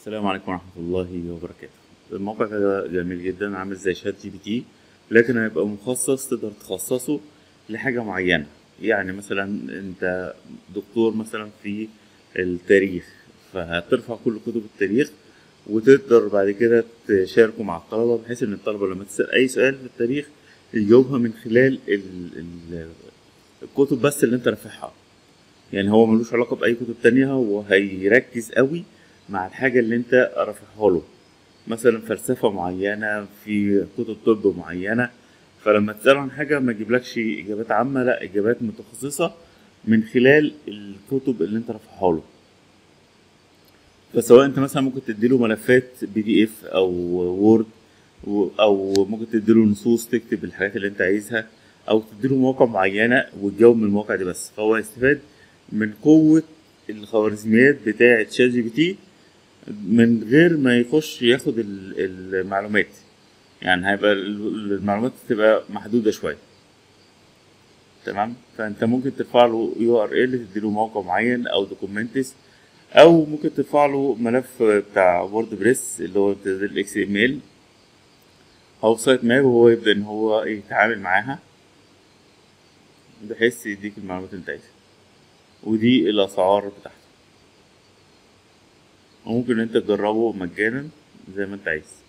السلام عليكم ورحمة الله وبركاته الموقع ده جميل جدا عامل زي شات جي بي تي لكن هيبقى مخصص تقدر تخصصه لحاجة معينة يعني مثلا انت دكتور مثلا في التاريخ فهترفع كل كتب التاريخ وتقدر بعد كده تشاركه مع الطلبة بحيث ان الطلبة لما تسأل اي سؤال في التاريخ يجاوبها من خلال ال ال الكتب بس اللي انت رافعها يعني هو ملوش علاقة بأي كتب تانية هو هيركز قوي مع الحاجة اللي انت رافعها له مثلا فلسفة معينة في كتب طب معينة فلما تسأله عن حاجة ما يجيبلكش إجابات عامة لا إجابات متخصصة من خلال الكتب اللي انت رافعها له فسواء انت مثلا ممكن تديله ملفات بي دي اف او وورد او ممكن تديله نصوص تكتب الحاجات اللي انت عايزها او تديله مواقع معينة وتجاوب من المواقع دي بس فهو هيستفاد من قوة الخوارزميات بتاعة شات جي بي تي من غير ما يخش ياخد ال- المعلومات يعني هيبقى ال- المعلومات تبقى محدودة شوية تمام فانت ممكن ترفع له يو ار ال تديله موقع معين او دوكيومنتس او ممكن ترفع له ملف بتاع وورد بريس اللي هو الاكس ام ال او سايت ماب وهو يبدا ان هو يتعامل معاها بحيث يديك المعلومات اللي انت عايزها ودي الاسعار بتاعته وممكن انت تجربه مجانا زي ما انت عايز